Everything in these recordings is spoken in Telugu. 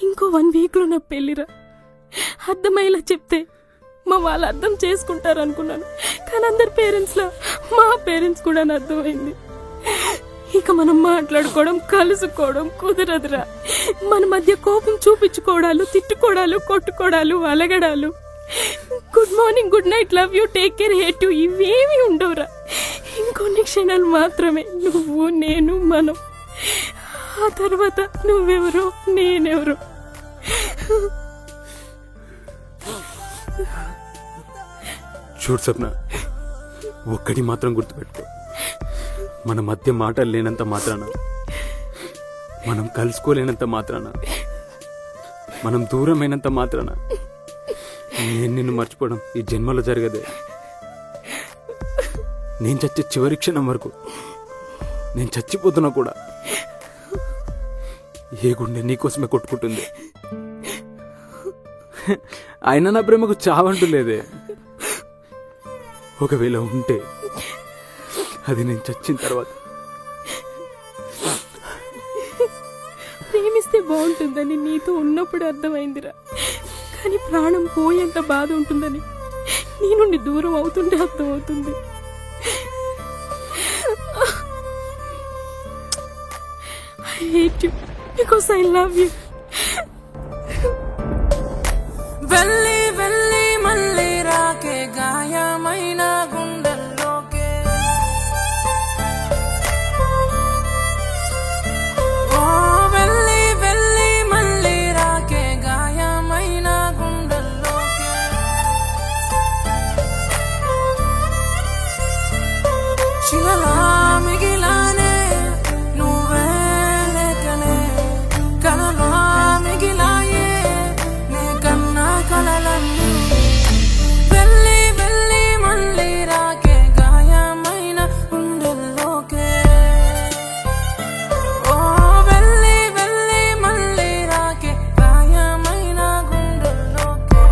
ఇంకో వన్ వీక్లో నా పెళ్లిరా అర్థమయ్యేలా చెప్తే మా వాళ్ళు అర్థం చేసుకుంటారు అనుకున్నాను కానీ అందరి పేరెంట్స్లో మా పేరెంట్స్ కూడా నా అర్థమైంది ఇక మనం మాట్లాడుకోవడం కలుసుకోవడం కుదరదురా మన మధ్య కోపం చూపించుకోవడాలు తిట్టుకోవడాలు కొట్టుకోవడాలు అలగడాలు good morning good night love you take care hate you ఇవేమీ ఉండవురా ఇంకొన్ని క్షణాలు మాత్రమే నువ్వు నేను మనం ఆ తర్వాత నువ్వెవరో నేనెవరో చూడు సప్న ఒక్కటి మాత్రం గుర్తుపెట్టుకో మన మధ్య మాటలు లేనంత మాత్రాన మనం కలుసుకోలేనంత మాత్రాన మనం దూరమైనంత మాత్రాన నేను నిన్ను మర్చిపోవడం ఈ జన్మలో జరగదే నేను చచ్చే చివరి క్షణం వరకు నేను చచ్చిపోతున్నా కూడా ఏ గుండె నీకోసమే కొట్టుకుంటుంది అయినా నా ప్రేమకు చావంటూ లేదే ఒకవేళ ఉంటే అది నేను చచ్చిన తర్వాత ప్రేమిస్తే బాగుంటుందని నీతో ఉన్నప్పుడు అర్థమైందిరా కానీ ప్రాణం పోయేంత బాధ ఉంటుందని నీ నుండి దూరం అవుతుంటే అర్థమవుతుంది I hate you because I love you వెళ్ళి వెళ్ళి మళ్ళీ రాకే గాయమైన గుండెల్లోకే ఓ వెళ్ళి వెళ్ళి మళ్ళీ రాకే గాయమైన గుండెల్లోకే శిలలా మిగిలానే నువ్వే లేకనే కలలా మిగిలాయే నే కన్నా కలలన్నీ వెళ్ళి వెళ్ళి మళ్ళీ రాకే గాయమైన గుండెల్లోకే ఓ వెళ్ళి వెళ్ళి మళ్ళీ రాకే గాయమైన గుండెల్లోకే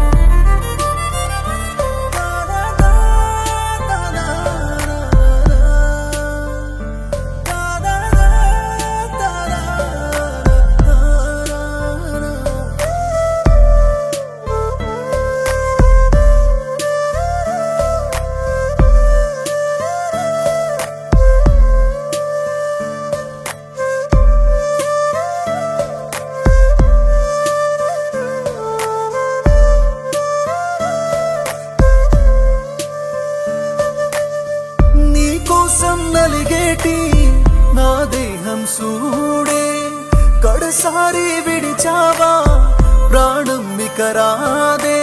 నీకోసం నలిగేటి నా దేహం సూడే కడసారి విడిచావా ప్రాణం ఇక రాదే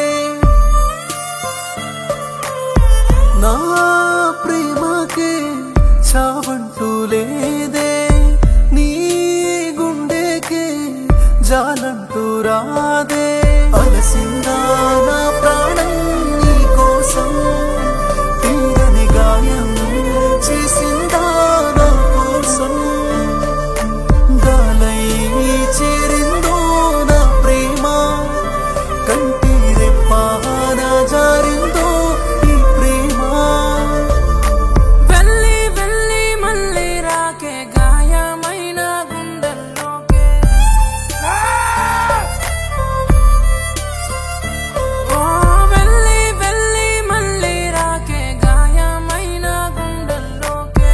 నా ప్రేమకే చావంటూ లేదే నీ గుండెకే జాలంటూ రాదే అలసిందా నా ప్రాణం నీ కోసం తీరని గాయం చేసిందా నా కోసం గాలై చేరిందో నా ప్రేమ కంటి రెప్పాన జారిందో ఈ ప్రేమ వెళ్ళి వెళ్ళి మళ్ళీ రాకే గాయమైన గుండెల్లోకే ఓ వెళ్ళి వెళ్ళి మళ్ళీ రాకే గాయమైన గుండెల్లోకే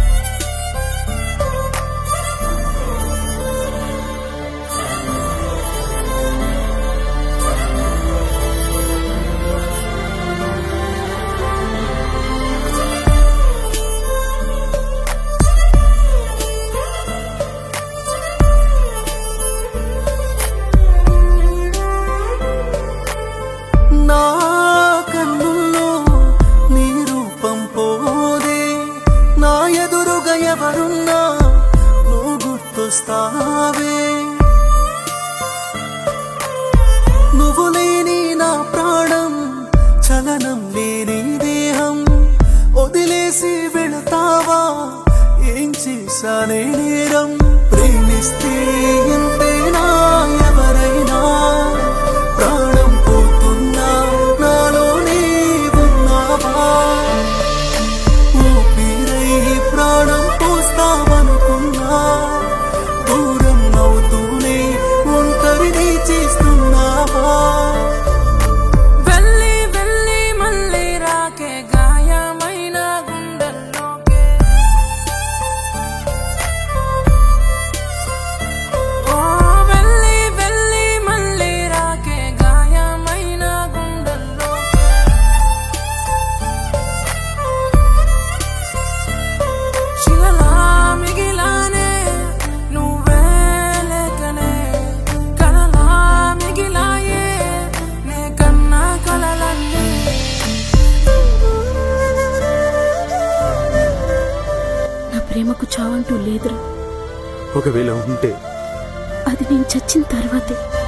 నా కన్నుల్లో నీ రూపం పోదే నా ఎదురుగా ఎవరున్నా నువ్వు గుర్తొస్తావే నువ్వు లేని నా ప్రాణం చలనం లేని దేహం వదిలేసి వెళతావా ఏం చేశానే నేరం ప్రేమిస్తే ఇంతేనా ఎవరైనా ప్రాణం పోతున్నా నాలోనే ఉన్నావా ఊపిరై ప్రాణం పోస్తావనుకున్నా దూరం అవుతూనే ఒంటరిని అంటూ లేదురా ఒకవేళ ఉంటే అది నేను చచ్చిన తర్వాతే